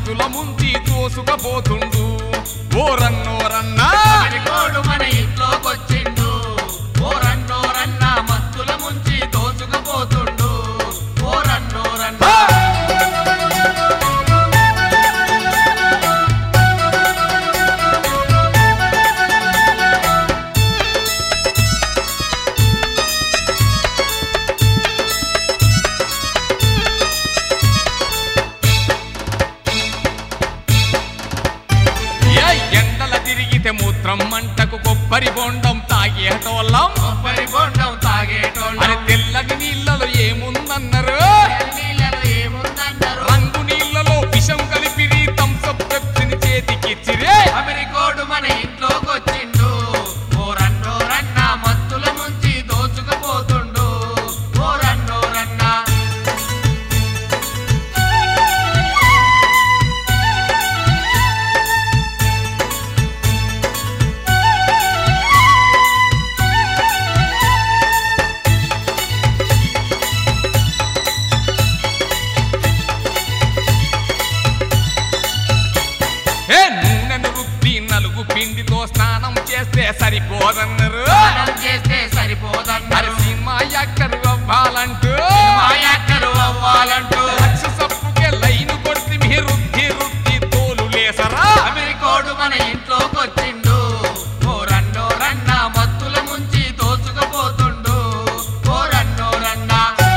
మత్తుల ముంచి దోసుకపోతుండు ఓరన్నోరన్నా అమెరికోడు మన ఇంట్లోకొచ్చిండు ఓరన్నోరన్న మత్తుల ముంచి దోచుకుపోతుండు ఓరన్నోరన్న ఏ ఎండల తిరిగితే మూత్రం మంటకు కొబ్బరి బొండం తాగేటోళ్ళం కొబ్బరి బొండం తాగేటోళ్ళు అరే తెల్లటి నీళ్ళలో ఏముందన్నారు నీళ్ళలో ఏముందన్నారు రంగు నీళ్ళలో విషం కలిపి తంసప్ పెప్సిని చేతికిచ్చిరే అమెరికోడు మన ఇంట్లోకొచ్చిండు ఓరన్నోరన్న మత్తుల ముంచి దోచుకుపోతుండు ఓరన్నోరన్న ఏ నూనెను రుద్ది నలుగు పిండితో స్నానం చేస్తే సరిపోదన్నారు స్నానం చేస్తే మరి సరిపోదన్నారు సినిమా యాక్టర్ అవ్వాలంటూ మాయాక్కరు అవ్వాలంటూ లక్ష సప్పుకే లైన్ కొడితే మీ రుద్ది రుద్ది తోలు లేసరా అమెరికోడు మన ఇంట్లోకొచ్చిండు ఓరన్నోరన్న మత్తుల ముంచి దోచుకుపోతుండు ఓరన్నోరన్న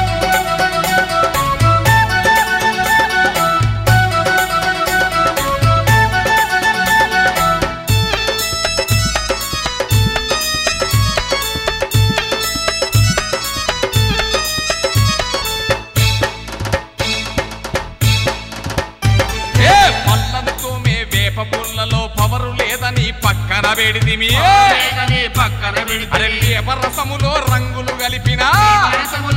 ఏ పళ్ళను తోమే వేప పుల్లలో పవరు లేదని పక్కన పెడితిమి లేదని పక్కన అరే పెడితే వేప రసములో రంగులు కలిపిన మనసములో